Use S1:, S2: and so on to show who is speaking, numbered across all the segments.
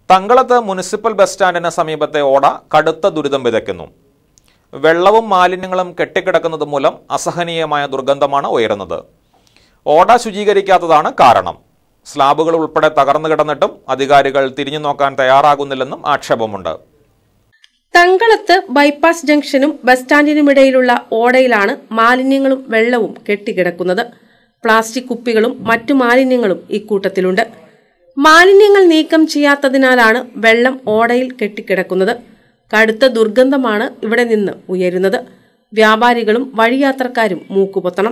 S1: തങ്കളത്ത് municipal bus സ്റ്റാൻഡിന് സമീപത്തെ ഓട കടുത്ത ദുരിതം വിതയ്ക്കുന്നു വെള്ളവും മാലിന്യങ്ങളും കെട്ടിക്കിടക്കുന്നത് മൂലം അസഹനീയമായ ദുർഗന്ധമാണ് ഉയരുന്നത് ഓട ശുചീകരിക്കാത്തതാണ് കാരണം സ്ലാബുകൾ ഉൾപ്പെടെ തകർന്നു കിടന്നിട്ടും അധികാരികൾ തിരിഞ്ഞു നോക്കാൻ തയ്യാറാകുന്നില്ലെന്നും ആക്ഷേപമുണ്ട്
S2: തങ്കളത്ത് ബൈപ്പാസ് ജംഗ്ഷനും ബസ് സ്റ്റാൻഡിനുമിടയിലുള്ള ഓടയിലാണ് മാലിന്യങ്ങളും വെള്ളവും കെട്ടിക്കിടക്കുന്നത് പ്ലാസ്റ്റിക് കുപ്പികളും മറ്റു മാലിന്യങ്ങളും ഇക്കൂട്ടത്തിലുണ്ട് മാലിന്യങ്ങൾ നീക്കം ചെയ്യാത്തതിനാലാണ് വെള്ളം ഓടയിൽ കെട്ടിക്കിടക്കുന്നത് കടുത്ത ദുർഗന്ധമാണ് ഇവിടെ നിന്ന് ഉയരുന്നത് വ്യാപാരികളും വഴിയാത്രക്കാരും മൂക്കുപൊത്തണം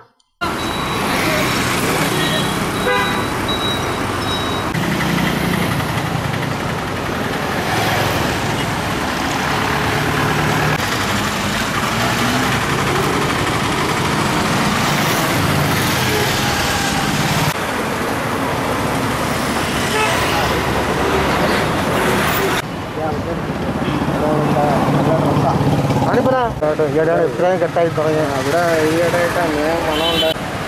S3: കേട്ടോ ഈയിടെയാണ് ഇത്രയും കെട്ടായി തുടങ്ങിയത് അവിടെ ഈയിടെയായിട്ട് അങ്ങനെ മണമുണ്ട്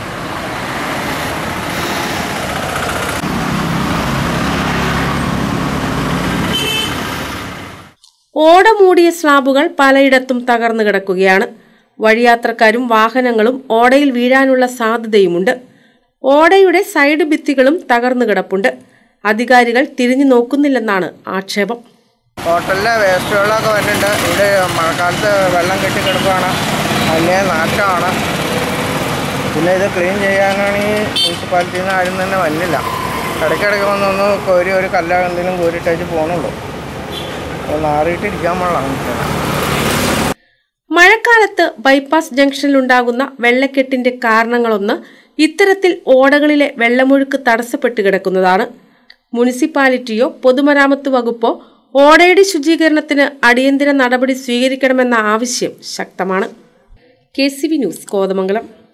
S2: ഓട മൂടിയ സ്ലാബുകൾ പലയിടത്തും തകർന്നു കിടക്കുകയാണ് വഴിയാത്രക്കാരും വാഹനങ്ങളും ഓടയിൽ വീഴാനുള്ള സാധ്യതയുമുണ്ട് ഓടയുടെ സൈഡ് ഭിത്തികളും തകർന്നു കിടപ്പുണ്ട് അധികാരികൾ തിരിഞ്ഞു നോക്കുന്നില്ലെന്നാണ് ആക്ഷേപം
S3: ഹോട്ടലിലെ വേസ്റ്റ് വെള്ളമൊക്കെ വരുന്നുണ്ട് ഇവിടെ മഴക്കാലത്ത് വെള്ളം കെട്ടിക്കിടക്കുകയാണ് വലിയ നാശമാണ് പിന്നെ ഇത് ക്ലീൻ ചെയ്യാനാണെങ്കിൽ മുനിസിപ്പാലിറ്റിയിൽ നിന്ന് ആരും തന്നെ വന്നില്ല ഇടയ്ക്കിടയ്ക്ക് വന്നൊന്ന് കോരി ഒരു കല്ല എന്തെങ്കിലും കോരിട്ടേച്ച് പോകണുള്ളൂ അപ്പോൾ നാറിയിട്ടിരിക്കാൻ പാടില്ല
S2: മഴക്കാലത്ത് ബൈപ്പാസ് ജംഗ്ഷനിലുണ്ടാകുന്ന വെള്ളക്കെട്ടിന്റെ കാരണങ്ങളൊന്ന് ഇത്തരത്തിൽ ഓടകളിലെ വെള്ളമൊഴുക്ക് തടസ്സപ്പെട്ട് കിടക്കുന്നതാണ് മുനിസിപ്പാലിറ്റിയോ പൊതുമരാമത്ത് വകുപ്പോ ഓടയുടെ ശുചീകരണത്തിന് അടിയന്തര നടപടി സ്വീകരിക്കണമെന്ന ആവശ്യം ശക്തമാണ് K C V news Kothamangalam